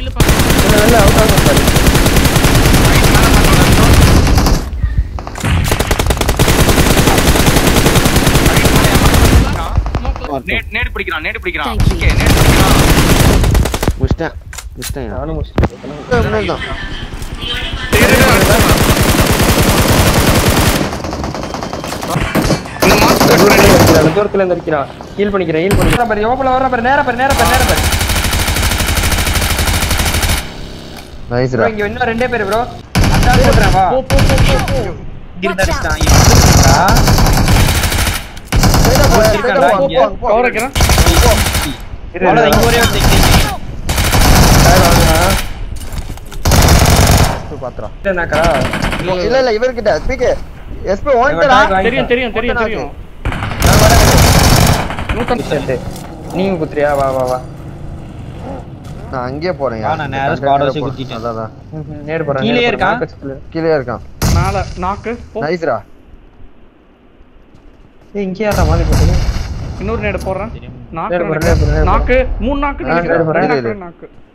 கீழே பாருங்க இல்ல இல்ல அவுட் ஆஃப் பாரு ரைட் மேல பாருங்க நேட் நேட் பிடிக்கிறான் நேட் பிடிக்கிறான் Thank you. ஓகே நேட் பிடிக்கிறான் முடிச்சிட்டேன் முடிச்சிட்டேன் நானும் முடிச்சிட்டேன் முன்னாடி தான் டேய், டேய், டேய், அடிச்சுக்கலாம். இந்த மாஸ்க் கட் பண்ணி அந்த தூரத்துல இருந்து இருக்கிறான் ஹீல் பண்ணிக்கிறேன் ஹீல் பண்ணிக்கிறேன் பாரு ஓபல வர பாரு நேரா பாரு நேரா பாரு நேரா பாரு நைஸ்ரா ப்ரோ இங்க இன்னும் ரெண்டே பேர் ப்ரோ அதான் போடுறேன் வா போ போ போ போ போ இங்க அடிச்சான் இருக்கான்டா இங்க கவர் வைக்கிறேன் அவ்வளவுதான் இங்க ஒரே ஒருத்தன் இங்க பாத்துறா என்னக்கா இல்ல இல்ல இவர்கிட்ட ஸ்பீக் எஸ்பி ஓன்டடா தெரியும் தெரியும் தெரியும் தெரியும் நூத்தம்பது நீங்க குத்துறியா வா வா வா நான் அங்கேயே போறேன் வா, நான் நேரா squad வச்சு குத்திட்டேன். அதான் ம்ஹும், நேரு போறேன் கீழே நேரு இருக்கான்? போறேன். பக்கத்துல. கீழே இருக்கான் மேல நாக்கு போ நைஸ்ரா ஏய் இங்கே யாரா மாலி போட்டது இன்னொரு நேடு போடுறேன் நாக்கு நேடு போடுறேன், நினைக்கிறேன். நேடு போடுறேன். நாக்கு மூணு நாக்கு நாக்கு, நினைக்கிறேன். நேடு போடுறேன். ரெண்டு இரு, நாக்கு நாக்கு